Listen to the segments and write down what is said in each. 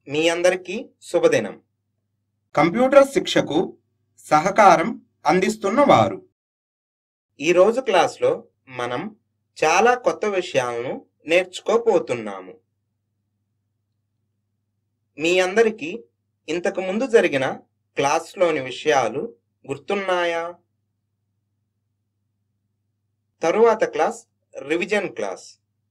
మీ అందరికీ శుభదినం కంప్యూటర్ శిక్షకు సహకారం అందిస్తున్న వారు ఈరోజు క్లాస్లో మనం చాలా కొత్త విషయాలను నేర్చుకోపోతున్నాము మీ అందరికీ ఇంతకు ముందు జరిగిన క్లాస్లోని విషయాలు గుర్తున్నాయా తరువాత క్లాస్ రివిజన్ క్లాస్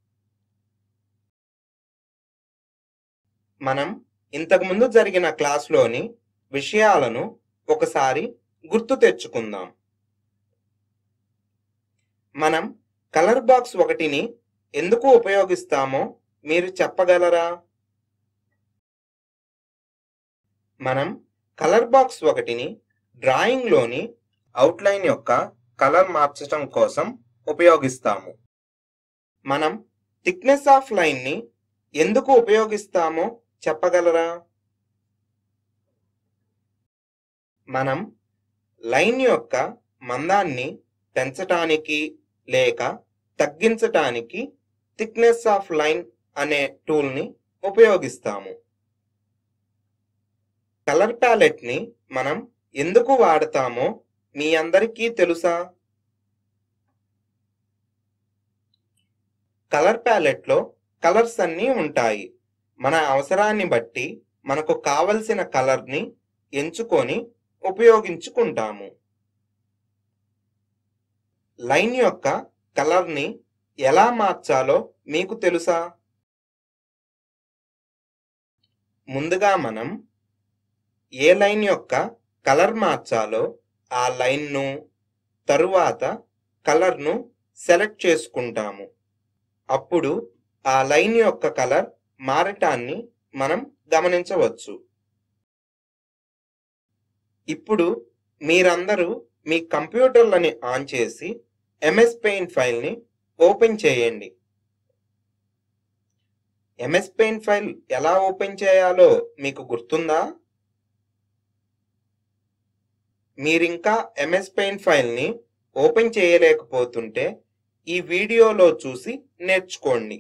మనం ఇంతకు ముందు జరిగిన క్లాస్లోని విషయాలను ఒకసారి గుర్తు తెచ్చుకుందాం మనం కలర్ బాక్స్ ఒకటిని ఎందుకు ఉపయోగిస్తామో మీరు చెప్పగలరా మనం కలర్ బాక్స్ ఒకటిని డ్రాయింగ్లోని అవుట్లైన్ యొక్క కలర్ మార్చడం కోసం ఉపయోగిస్తాము మనం థిక్నెస్ ఆఫ్ లైన్ని ఎందుకు ఉపయోగిస్తామో చెప్పగలరా మనం లైన్ యొక్క మందాన్ని పెంచటానికి లేక తగ్గించటానికి థిక్నెస్ ఆఫ్ లైన్ అనే టూల్ని ఉపయోగిస్తాము కలర్ ప్యాలెట్ని మనం ఎందుకు వాడతామో మీ అందరికీ తెలుసా కలర్ ప్యాలెట్లో కలర్స్ అన్నీ ఉంటాయి మన అవసరాన్ని బట్టి మనకు కావలసిన కలర్ని ఎంచుకొని ఉపయోగించుకుంటాము లైన్ యొక్క కలర్ని ఎలా మార్చాలో మీకు తెలుసా ముందుగా మనం ఏ లైన్ యొక్క కలర్ మార్చాలో ఆ లైన్ను తరువాత కలర్ను సెలెక్ట్ చేసుకుంటాము అప్పుడు ఆ లైన్ యొక్క కలర్ మారటాన్ని మనం గమనించవచ్చు ఇప్పుడు మీరందరూ మీ కంప్యూటర్లని ఆన్ చేసి ఎంఎస్ పెయింట్ ఫైల్ని ఓపెన్ చేయండి ఎంఎస్ పెయింట్ ఫైల్ ఎలా ఓపెన్ చేయాలో మీకు గుర్తుందా మీరింకా ఎంఎస్ పెయింట్ ఫైల్ని ఓపెన్ చేయలేకపోతుంటే ఈ వీడియోలో చూసి నేర్చుకోండి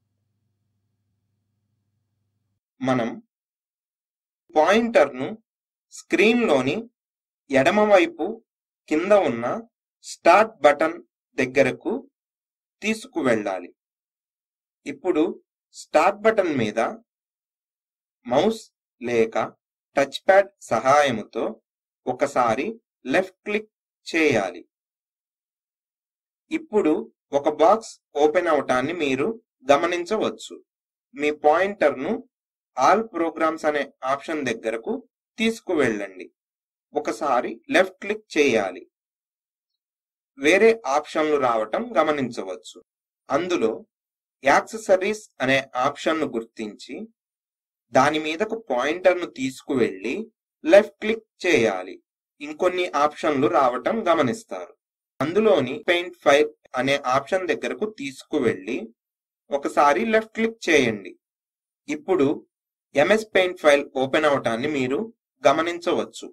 మనం పాయింటర్ను స్క్రీన్లోని ఎడమవైపు కింద ఉన్న స్టార్ట్ బటన్ దగ్గరకు తీసుకువెళ్ళాలి ఇప్పుడు స్టార్ట్ బటన్ మీద మౌస్ లేక టచ్ ప్యాడ్ సహాయముతో ఒకసారి లెఫ్ట్ క్లిక్ చేయాలి ఇప్పుడు ఒక బాక్స్ ఓపెన్ అవటాన్ని మీరు గమనించవచ్చు మీ పాయింటర్ను ఆల్ ప్రోగ్రామ్స్ అనే ఆప్షన్ దగ్గరకు తీసుకువెళ్ళండి ఒకసారి లెఫ్ట్ క్లిక్ చేయాలి వేరే ఆప్షన్లు రావటం గమనించవచ్చు అందులో యాక్సెసరీస్ అనే ఆప్షన్ను గుర్తించి దాని మీదకు పాయింటర్ను తీసుకువెళ్ళి లెఫ్ట్ క్లిక్ చేయాలి ఇంకొన్ని ఆప్షన్లు రావటం గమనిస్తారు అందులోని పెయింట్ ఫైల్ అనే ఆప్షన్ దగ్గరకు తీసుకువెళ్ళి ఒకసారి లెఫ్ట్ క్లిక్ చేయండి ఇప్పుడు ఎంఎస్ పెయింట్ ఫైల్ ఓపెన్ అవటాన్ని మీరు గమనించవచ్చు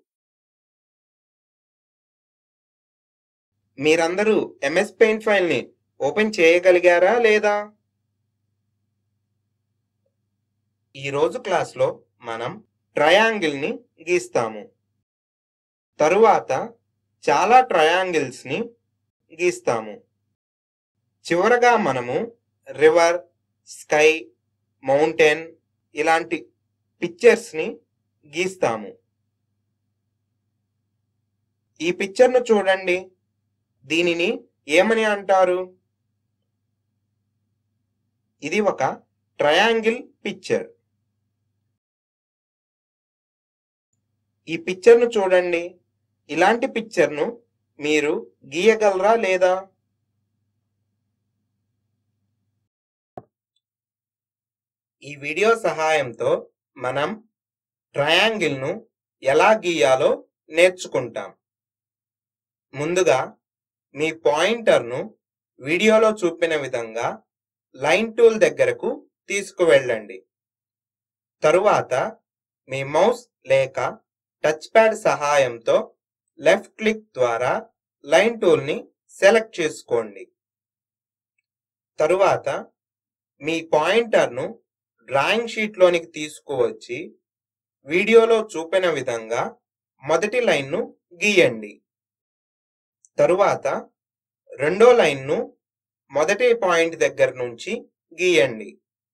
మీరందరూ ఎంఎస్ పెయింట్ ఫైల్ని ఓపెన్ చేయగలిగారా లేదా ఈరోజు క్లాస్లో మనం ట్రయాంగిల్ని గీస్తాము తరువాత చాలా ట్రయాంగిల్స్ని గీస్తాము చివరగా మనము రివర్ స్కై మౌంటైన్ ఇలాంటి పిక్చర్స్ని గీస్తాము ఈ పిక్చర్ను చూడండి దీనిని ఏమని అంటారు ఇది ఒక ట్రయాంగిల్ పిక్చర్ ఈ పిక్చర్ను చూడండి ఇలాంటి పిక్చర్ను మీరు గీయగలరా లేదా ఈ వీడియో సహాయంతో మనం ట్రయాంగిల్ను ఎలా గీయాలో నేర్చుకుంటాం ముందుగా మీ పాయింటర్ను వీడియోలో చూపిన విధంగా లైన్ టూల్ దగ్గరకు తీసుకువెళ్ళండి తరువాత మీ మౌస్ లేక టచ్ ప్యాడ్ సహాయంతో లెఫ్ట్ క్లిక్ ద్వారా లైన్ టూల్ని సెలెక్ట్ చేసుకోండి తరువాత మీ పాయింటర్ను డ్రాయింగ్ షీట్లోనికి తీసుకువచ్చి వీడియోలో చూపిన విధంగా మొదటి లైన్ను గీయండి తరువాత రెండో లైన్ను మొదటి పాయింట్ దగ్గర నుంచి గీయండి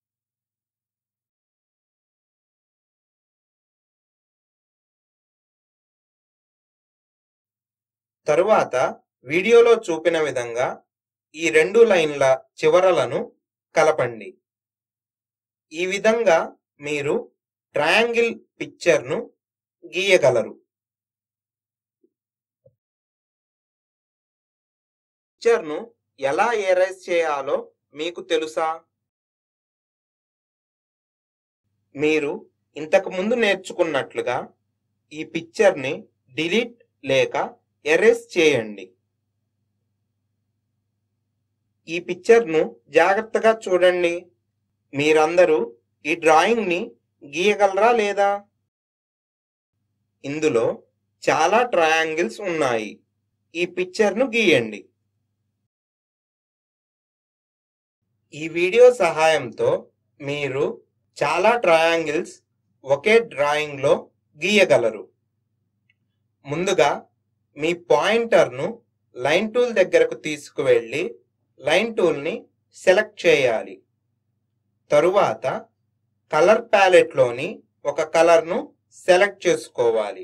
తరువాత వీడియోలో చూపిన విధంగా ఈ రెండు లైన్ల చివరలను కలపండి ఈ విధంగా మీరు ట్రయాంగిల్ పిక్చర్ను గీయగలరు పిక్చర్ను ఎలా ఎరేజ్ చేయాలో మీకు తెలుసా మీరు ఇంతకు ముందు నేర్చుకున్నట్లుగా ఈ పిక్చర్ని డిలీట్ లేక ఎరేజ్ చేయండి ఈ పిక్చర్ను జాగ్రత్తగా చూడండి మీరందరూ ఈ డ్రాయింగ్ని గీయగలరా లేదా ఇందులో చాలా ట్రయాంగిల్స్ ఉన్నాయి ఈ పిక్చర్ను గీయండి ఈ వీడియో సహాయంతో మీరు చాలా ట్రయాంగిల్స్ ఒకే డ్రాయింగ్లో గీయగలరు ముందుగా మీ పాయింటర్ను లైన్ టూల్ దగ్గరకు తీసుకువెళ్ళి లైన్ టూల్ని సెలెక్ట్ చేయాలి తరువాత కలర్ ప్యాలెట్లోని ఒక కలర్ను సెలెక్ట్ చేసుకోవాలి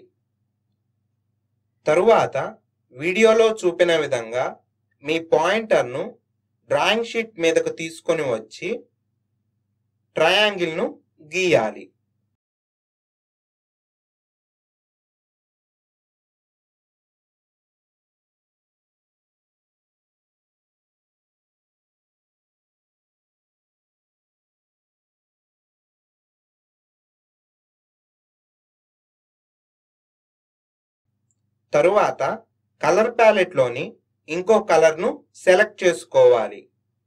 తరువాత వీడియోలో చూపిన విధంగా మీ పాయింటర్ను డ్రాయింగ్ షీట్ మీదకు తీసుకొని వచ్చి ట్రయాంగిల్ను గీయాలి తరువాత కలర్ ప్యాలెట్లోని ఇంకో కలర్ను సెలెక్ట్ చేసుకోవాలి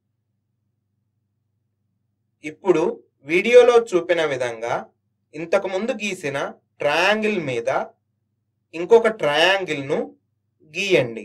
ఇప్పుడు వీడియోలో చూపిన విధంగా ఇంతకు ముందు గీసిన ట్రయాంగిల్ మీద ఇంకొక ట్రయాంగిల్ను గీయండి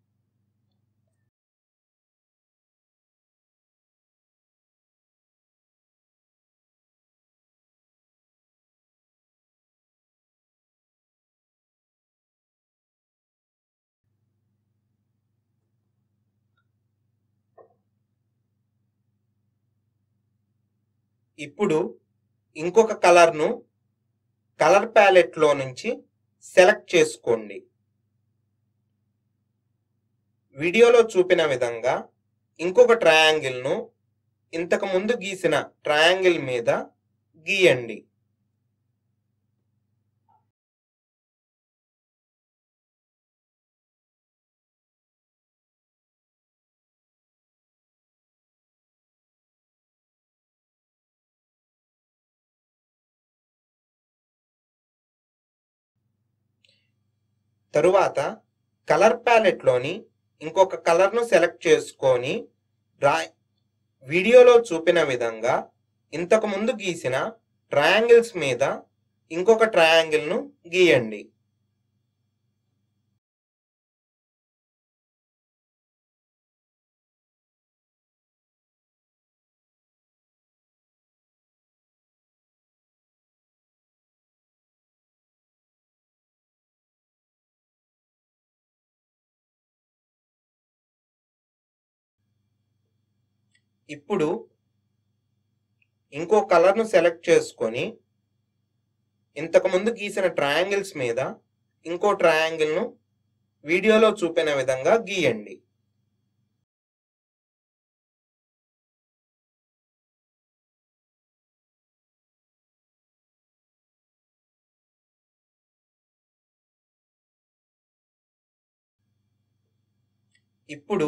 ఇప్పుడు ఇంకొక కలర్ను కలర్ ప్యాలెట్లో నుంచి సెలెక్ట్ చేసుకోండి వీడియోలో చూపిన విధంగా ఇంకొక ట్రయాంగిల్ను ఇంతకు ముందు గీసిన ట్రయాంగిల్ మీద గీయండి తరువాత కలర్ ప్యాలెట్లోని ఇంకొక కలర్ను సెలెక్ట్ చేసుకొని డ్రా వీడియోలో చూపిన విధంగా ఇంతకు ముందు గీసిన ట్రయాంగిల్స్ మీద ఇంకొక ట్రయాంగిల్ను గీయండి ఇప్పుడు ఇంకో కలర్ను సెలెక్ట్ చేసుకొని ఇంతకు ముందు గీసిన ట్రయాంగిల్స్ మీద ఇంకో ట్రయాంగిల్ను వీడియోలో చూపిన విధంగా గీయండి ఇప్పుడు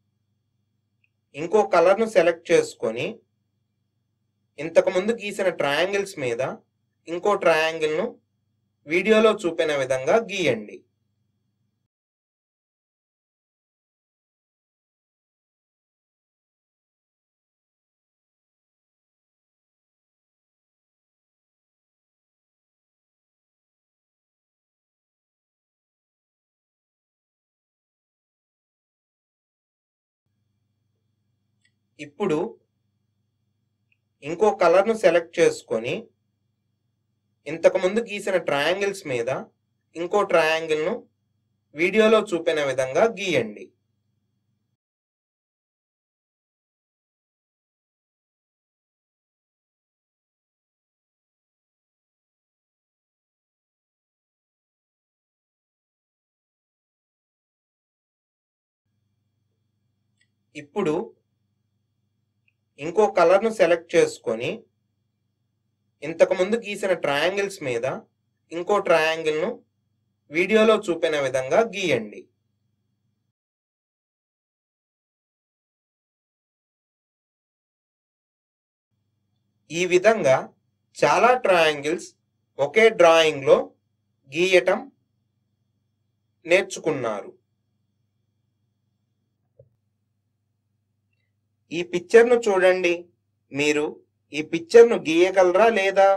ఇంకో కలర్ను సెలెక్ట్ చేసుకొని ఇంతకు ముందు గీసిన ట్రయాంగిల్స్ మీద ఇంకో ట్రయాంగిల్ను వీడియోలో చూపిన విధంగా గీయండి ఇప్పుడు ఇంకో కలర్ను సెలెక్ట్ చేసుకొని ఇంతకుముందు గీసిన ట్రయాంగిల్స్ మీద ఇంకో ట్రయాంగిల్ను వీడియోలో చూపిన విధంగా గీయండి ఇప్పుడు ఇంకో కలర్ను సెలెక్ట్ చేసుకొని ఇంతకుముందు గీసిన ట్రయాంగిల్స్ మీద ఇంకో ట్రయాంగిల్ను వీడియోలో చూపిన విధంగా గీయండి ఈ విధంగా చాలా ట్రయాంగిల్స్ ఒకే డ్రాయింగ్లో గీయటం నేర్చుకున్నారు ఈ పిక్చర్ను చూడండి మీరు ఈ పిక్చర్ను గీయగలరా లేదా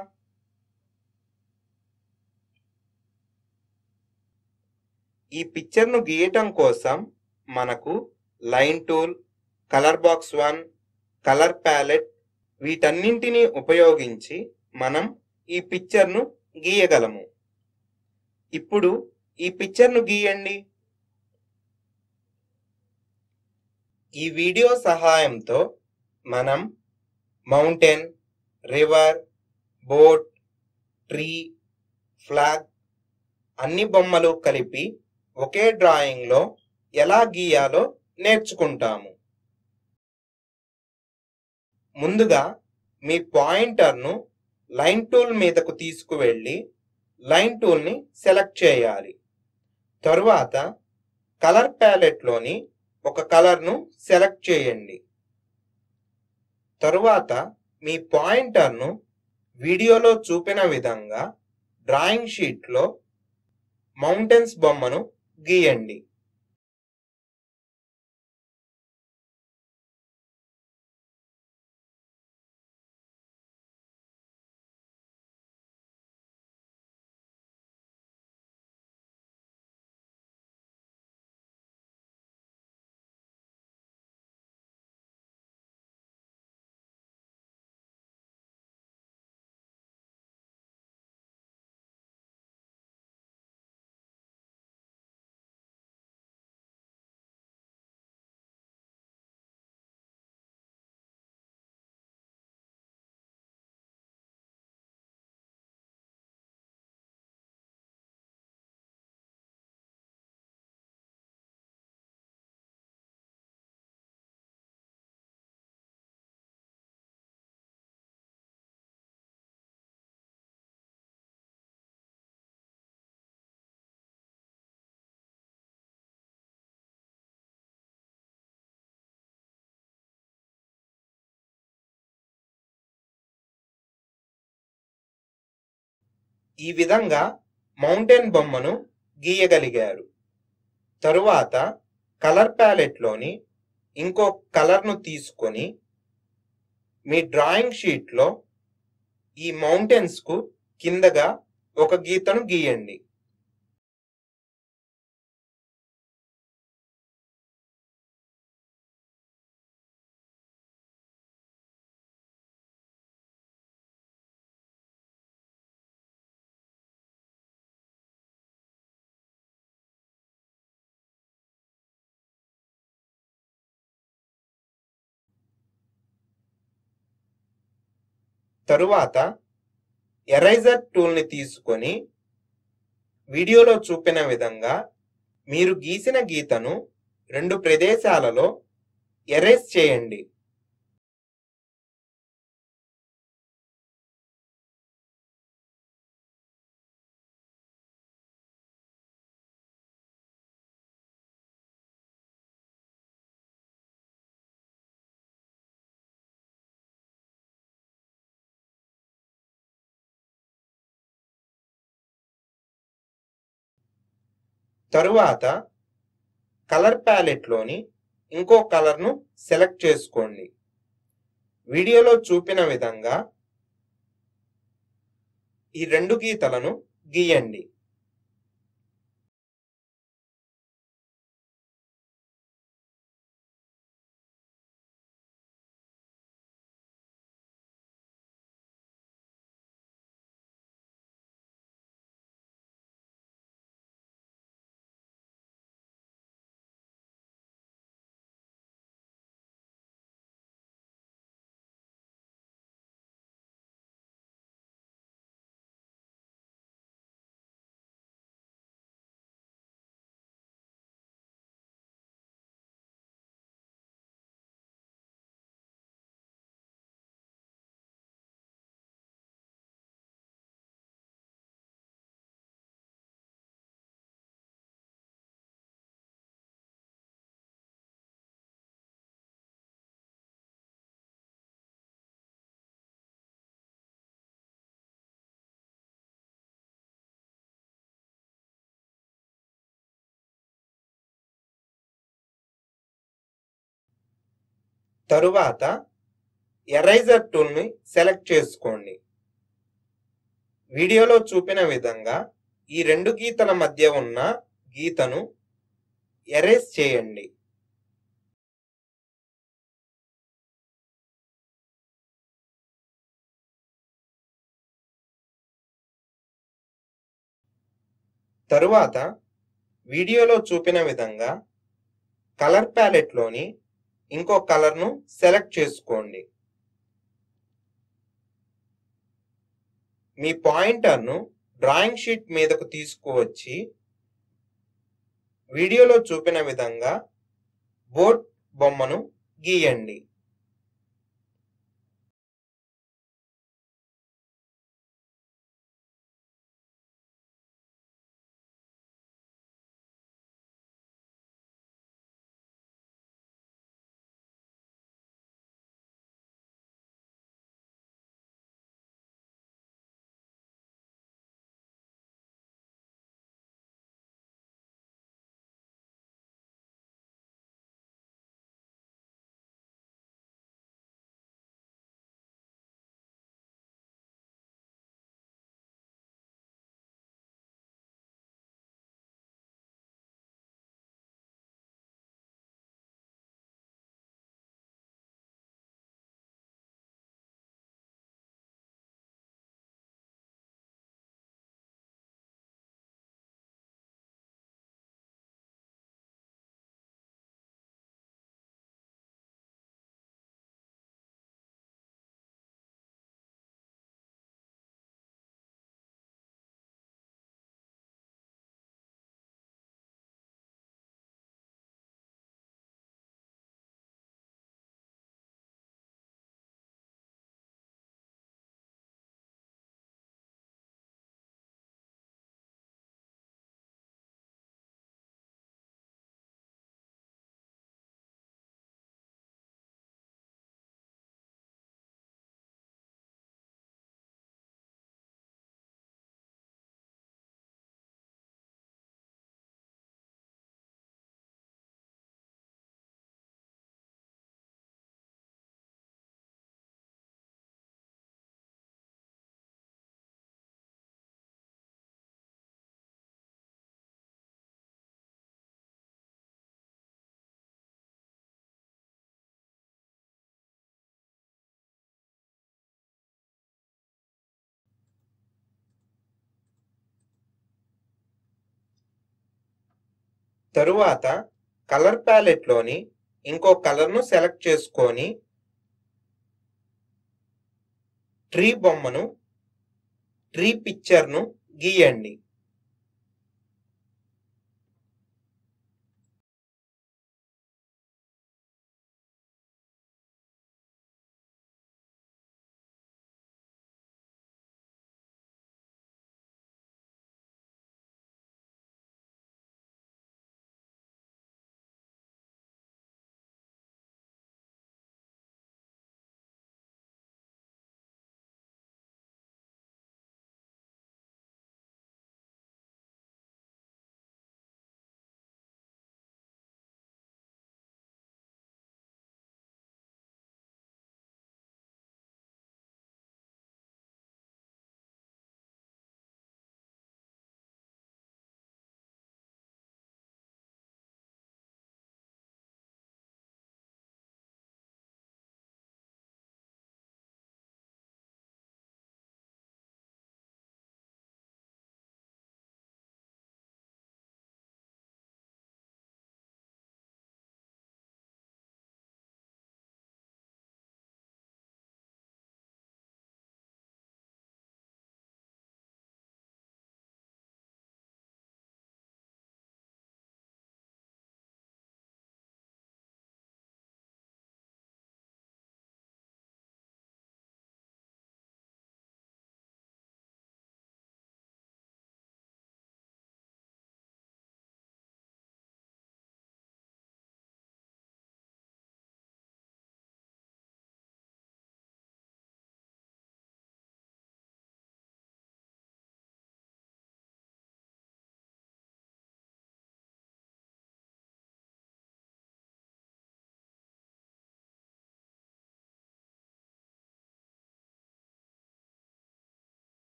ఈ పిక్చర్ను గీయటం కోసం మనకు line tool colour box one colour palette వీటన్నింటినీ ఉపయోగించి మనం ఈ పిక్చర్ను గీయగలము ఇప్పుడు ఈ పిక్చర్ను గీయండి ఈ వీడియో సహాయంతో మనం mountain river boat tree flag అన్ని బొమ్మలు కలిపి ఒకే డ్రాయింగ్లో ఎలా గీయాలో నేర్చుకుంటాము ముందుగా మీ పాయింటర్ను లైన్ టూల్ మీదకు తీసుకువెళ్ళి లైన్ టూల్ని సెలెక్ట్ చేయాలి తరువాత కలర్ ప్యాలెట్లోని ఒక కలర్ను సెలెక్ట్ చేయండి తరువాత మీ పాయింటర్ను వీడియోలో చూపిన విధంగా డ్రాయింగ్ షీట్లో మౌంటైన్స్ బొమ్మను గీయండి ఈ విధంగా మౌంటైన్ బొమ్మను గీయగలిగారు తరువాత కలర్ ప్యాలెట్లోని ఇంకో కలర్ను తీసుకొని మీ డ్రాయింగ్ షీట్లో ఈ మౌంటైన్స్కు కిందగా ఒక గీతను గీయండి తరువాత ఎరైజర్ టూల్ని తీసుకొని వీడియోలో చూపిన విధంగా మీరు గీసిన గీతను రెండు ప్రదేశాలలో ఎరేజ్ చేయండి తరువాత కలర్ ప్యాలెట్లోని ఇంకో కలర్ను సెలెక్ట్ చేసుకోండి వీడియోలో చూపిన విధంగా ఈ రెండు గీతలను గీయండి తరువాత ఎరైజర్ టూల్ని సెలెక్ట్ చేసుకోండి వీడియోలో చూపిన విధంగా ఈ రెండు గీతల మధ్య ఉన్న గీతను ఎరేజ్ చేయండి తరువాత వీడియోలో చూపిన విధంగా కలర్ ప్యాలెట్లోని ఇంకో కలర్ను సెలెక్ట్ చేసుకోండి మీ పాయింటర్ను డ్రాయింగ్ షీట్ మీదకు తీసుకువచ్చి వీడియోలో చూపిన విధంగా బోట్ బొమ్మను గీయండి తరువాత కలర్ ప్యాలెట్లోని ఇంకో కలర్ను సెలెక్ట్ చేసుకొని ట్రీ బొమ్మను ట్రీ పిక్చర్ను గీయండి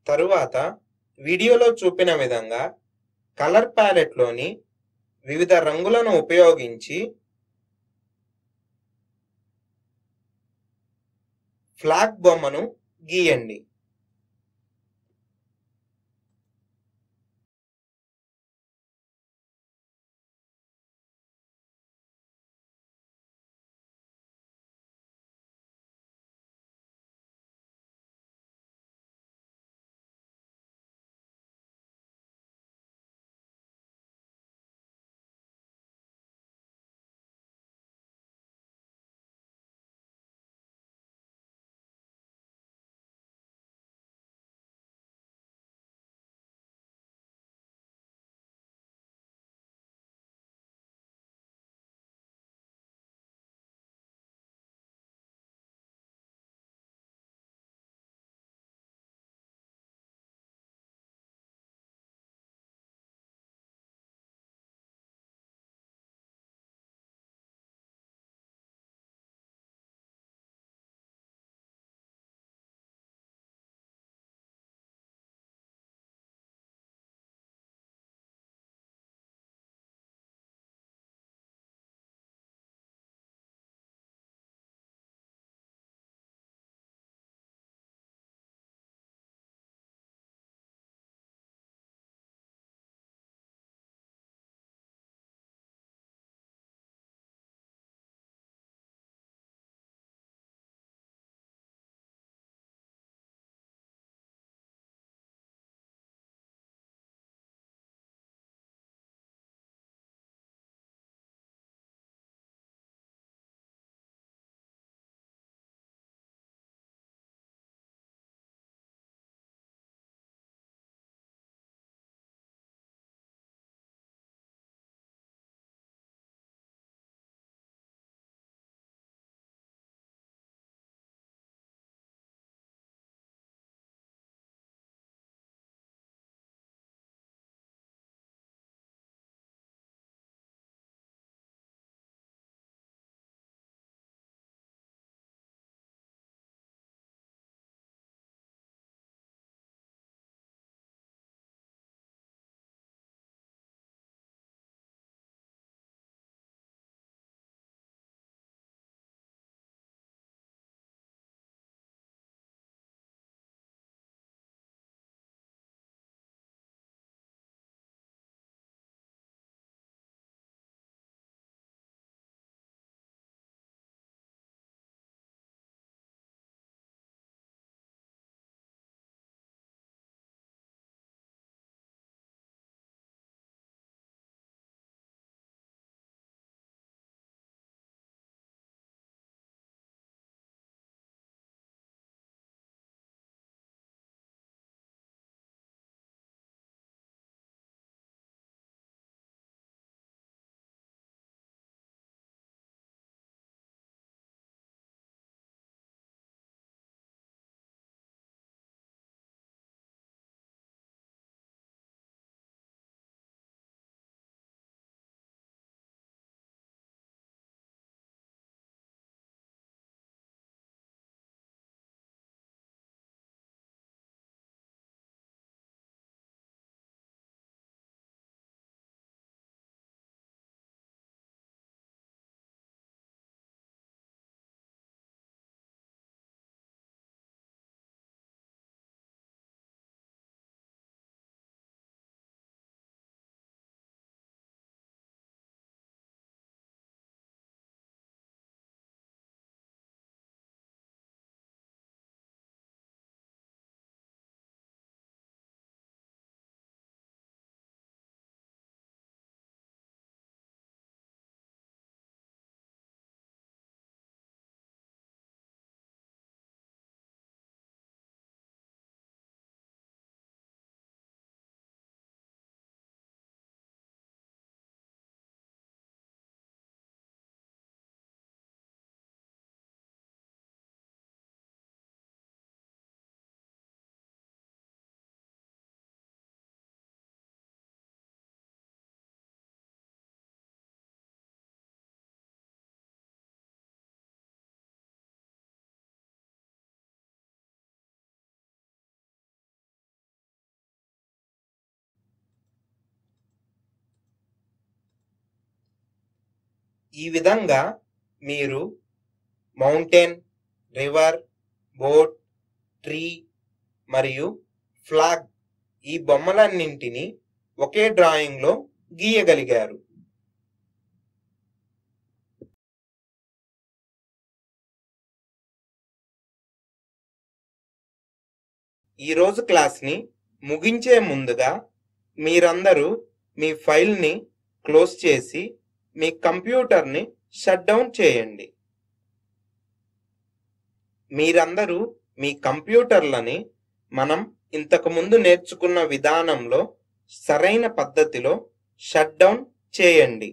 తరువాత వీడియోలో చూపిన విధంగా కలర్ ప్యాలెట్లోని వివిధ రంగులను ఉపయోగించి ఫ్లాగ్ బొమ్మను గీయండి ఈ విధంగా మీరు మౌంటైన్ రివర్ బోట్ ట్రీ మరియు ఫ్లాగ్ ఈ బొమ్మలన్నింటినీ ఒకే డ్రాయింగ్లో గీయగలిగారు ఈరోజు క్లాస్ని ముగించే ముందుగా మీరందరూ మీ ఫైల్ని క్లోజ్ చేసి మీ కంప్యూటర్ని షట్ డౌన్ చేయండి మీరందరూ మీ కంప్యూటర్లని మనం ఇంతకుముందు నేర్చుకున్న విధానంలో సరైన పద్ధతిలో షట్ డౌన్ చేయండి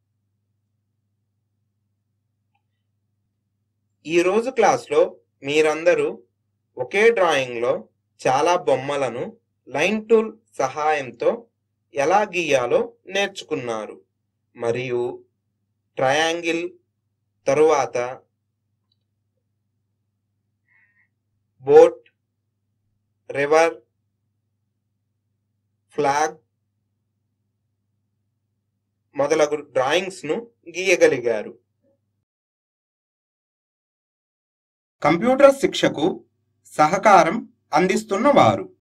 ఈరోజు క్లాస్లో మీరందరూ ఒకే డ్రాయింగ్లో చాలా బొమ్మలను లైన్ టూల్ సహాయంతో ఎలా గీయాలో నేర్చుకున్నారు మరియు ట్రయాంగిల్ తరువాత బోట్ రివర్ ఫ్లాగ్ మొదలగు డ్రాయింగ్స్ను గీయగలిగారు కంప్యూటర్ శిక్షకు సహకారం అందిస్తున్నవారు